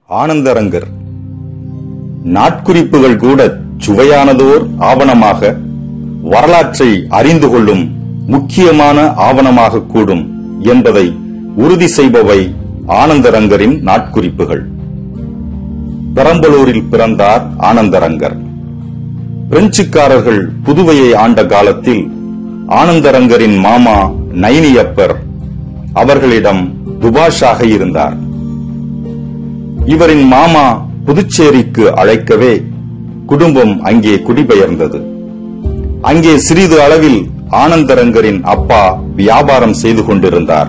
ஆனந்தரங்கர் நாட்குறிப்புகள் கூட சுவையானதோர் ஆவணமாக வரலாற்றை அறிந்து கொள்ளும் முக்கியமான ஆவணமாக கூடும் என்பதை உறுதி செய்பவை ஆனந்தரங்கரின் நாட்குறிப்புகள் பெரம்பலூரில் பிறந்தார் ஆனந்தரங்கர் பிரெஞ்சுக்காரர்கள் புதுவையை ஆண்ட காலத்தில் ஆனந்தரங்கரின் மாமா நைனியப்பர் அவர்களிடம் துபாஷாக இருந்தார் இவரின் மாமா புதுச்சேரிக்கு அழைக்கவே குடும்பம் அங்கே குடிபெயர்ந்தது அங்கே சிறிது அளவில் ஆனந்தரங்கரின் அப்பா வியாபாரம் செய்து கொண்டிருந்தார்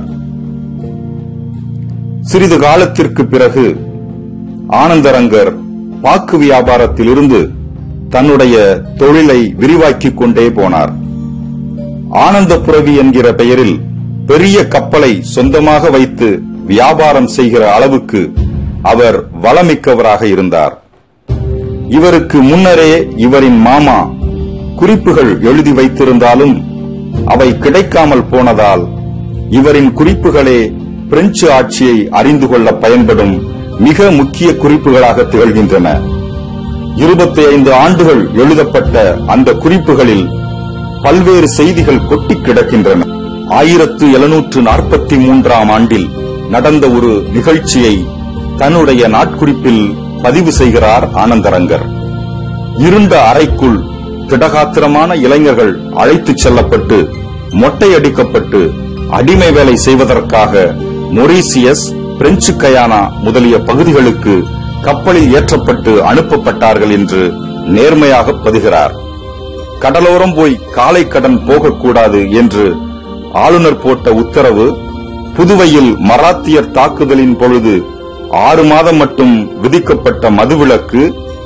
சிறிது காலத்திற்கு பிறகு ஆனந்தரங்கர் பாக்கு வியாபாரத்திலிருந்து தன்னுடைய தொழிலை விரிவாக்கிக் கொண்டே போனார் ஆனந்தபுரவி என்கிற பெயரில் பெரிய கப்பலை சொந்தமாக வைத்து வியாபாரம் செய்கிற அளவுக்கு அவர் வளமிக்கவராக இருந்தார் இவருக்கு முன்னரே இவரின் மாமா குறிப்புகள் எழுதி வைத்திருந்தாலும் அவை கிடைக்காமல் போனதால் இவரின் குறிப்புகளே பிரெஞ்சு ஆட்சியை அறிந்து கொள்ள பயன்படும் மிக முக்கிய குறிப்புகளாக திகழ்கின்றன இருபத்தி ஐந்து ஆண்டுகள் எழுதப்பட்ட அந்த குறிப்புகளில் பல்வேறு செய்திகள் கொட்டி கிடக்கின்றன ஆயிரத்து எழுநூற்று நாற்பத்தி மூன்றாம் ஆண்டில் நடந்த ஒரு நிகழ்ச்சியை தன்னுடைய நாட்குறிப்பில் பதிவு செய்கிறார் ஆனந்தரங்கர் இருண்ட அறைக்குள் திடகாத்திரமான இளைஞர்கள் அழைத்துச் செல்லப்பட்டு மொட்டையடிக்கப்பட்டு அடிமை வேலை செய்வதற்காக மொரீசியஸ் பிரெஞ்சு கயானா முதலிய பகுதிகளுக்கு கப்பலில் ஏற்றப்பட்டு அனுப்பப்பட்டார்கள் என்று நேர்மையாக பதிகிறார் கடலோரம் போய் காலை கடன் போகக்கூடாது என்று ஆளுநர் போட்ட உத்தரவு புதுவையில் மராத்தியர் தாக்குதலின் பொழுது ஆறு மாதம் மட்டும் விதிக்கப்பட்ட மதுவிலக்கு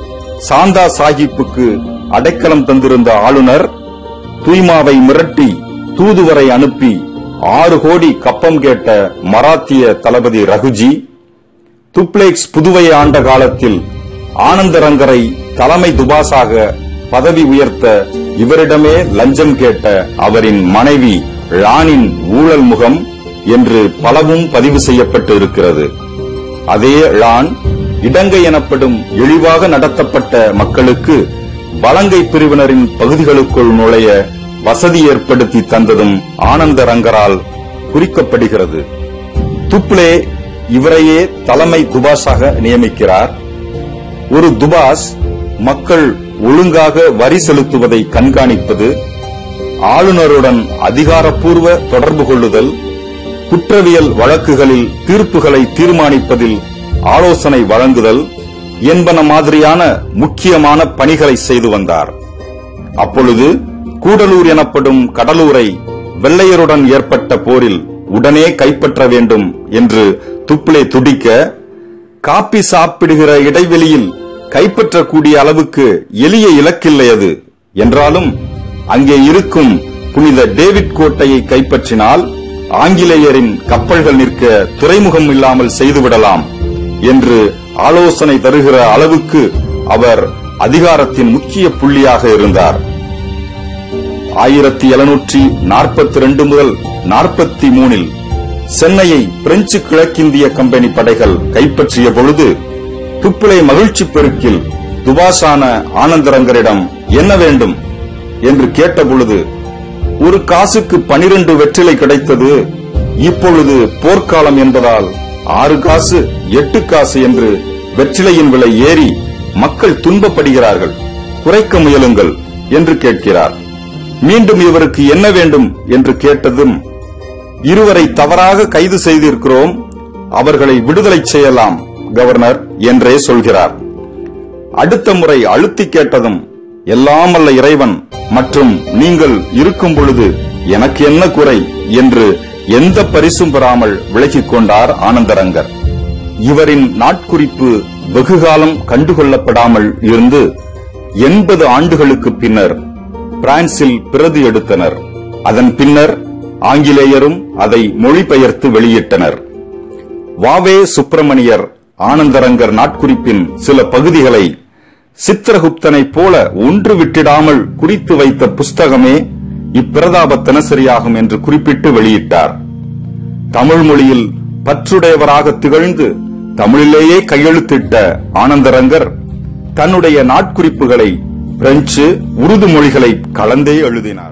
சாந்தா சாஹிப்புக்கு அடைக்கலம் தந்திருந்த ஆளுநர் தூய்மாவை மிரட்டி தூதுவரை அனுப்பி ஆறு கோடி கப்பம் கேட்ட மராத்திய தளபதி ரகுஜி துப்ளேக்ஸ் புதுவையை ஆண்ட காலத்தில் ஆனந்தரங்கரை தலைமை துபாசாக பதவி உயர்த்த இவரிடமே லஞ்சம் கேட்ட அவரின் மனைவி ராணின் ஊழல் முகம் என்று பலவும் பதிவு செய்யப்பட்டு இருக்கிறது அதே ழான் இடங்கை எனப்படும் இழிவாக நடத்தப்பட்ட மக்களுக்கு வலங்கை பிரிவினரின் பகுதிகளுக்குள் நுழைய வசதி ஏற்படுத்தி தந்ததும் ஆனந்தரங்கரால் குறிக்கப்படுகிறது துப்ளே இவரையே தலைமை துபாஸாக நியமிக்கிறார் ஒரு துபாஸ் மக்கள் ஒழுங்காக வரி செலுத்துவதை கண்காணிப்பது ஆளுநருடன் அதிகாரப்பூர்வ தொடர்பு கொள்ளுதல் குற்றவியல் வழக்குகளில் தீர்ப்புகளை தீர்மானிப்பதில் ஆலோசனை வழங்குதல் என்பன மாதிரியான முக்கியமான பணிகளை செய்து வந்தார் அப்பொழுது கூடலூர் எனப்படும் கடலூரை வெள்ளையருடன் ஏற்பட்ட போரில் உடனே கைப்பற்ற வேண்டும் என்று துப்ளே துடிக்க காப்பி சாப்பிடுகிற இடைவெளியில் கைப்பற்றக்கூடிய அளவுக்கு எளிய இலக்கில்லை அது என்றாலும் அங்கே இருக்கும் புனித டேவிட் கோட்டையை கைப்பற்றினால் ஆங்கிலேயரின் கப்பல்கள் நிற்க துறைமுகம் இல்லாமல் செய்துவிடலாம் என்று ஆலோசனை தருகிற அளவுக்கு அவர் அதிகாரத்தின் முக்கிய புள்ளியாக இருந்தார் ஆயிரத்தி எழுநூற்றி நாற்பத்தி ரெண்டு முதல் நாற்பத்தி மூணில் சென்னையை பிரெஞ்சு கிழக்கிந்திய கம்பெனி படைகள் கைப்பற்றிய பொழுது துப்பிளை மகிழ்ச்சி பெருக்கில் துபாசான ஆனந்தரங்கரிடம் என்ன வேண்டும் என்று கேட்ட பொழுது ஒரு காசுக்கு பனிரெண்டு வெற்றிலை கிடைத்தது இப்பொழுது போர்க்காலம் என்பதால் ஆறு காசு எட்டு காசு என்று வெற்றிலையின் விலை ஏறி மக்கள் துன்பப்படுகிறார்கள் குறைக்க முயலுங்கள் என்று கேட்கிறார் மீண்டும் இவருக்கு என்ன வேண்டும் என்று கேட்டதும் இருவரை தவறாக கைது செய்திருக்கிறோம் அவர்களை விடுதலை செய்யலாம் கவர்னர் என்றே சொல்கிறார் அடுத்த முறை அழுத்தி கேட்டதும் எல்லாம் அல்ல இறைவன் மற்றும் நீங்கள் இருக்கும் பொழுது எனக்கு என்ன குறை என்று எந்த பரிசும் பெறாமல் விலகிக் கொண்டார் ஆனந்தரங்கர் இவரின் நாட்குறிப்பு வெகுகாலம் கண்டுகொள்ளப்படாமல் இருந்து எண்பது ஆண்டுகளுக்கு பின்னர் பிரான்சில் பிரதி எடுத்தனர் அதன் பின்னர் ஆங்கிலேயரும் அதை மொழிபெயர்த்து வெளியிட்டனர் வாவே சுப்பிரமணியர் ஆனந்தரங்கர் நாட்குறிப்பின் சில பகுதிகளை சித்திரகுப்தனைப் போல ஒன்று விட்டிடாமல் குறித்து வைத்த புஸ்தகமே இப்பிரதாப தினசரியாகும் என்று குறிப்பிட்டு வெளியிட்டார் தமிழ் மொழியில் பற்றுடையவராக திகழ்ந்து தமிழிலேயே கையெழுத்திட்ட ஆனந்தரங்கர் தன்னுடைய நாட்குறிப்புகளை பிரெஞ்சு உருது மொழிகளை கலந்தே எழுதினார்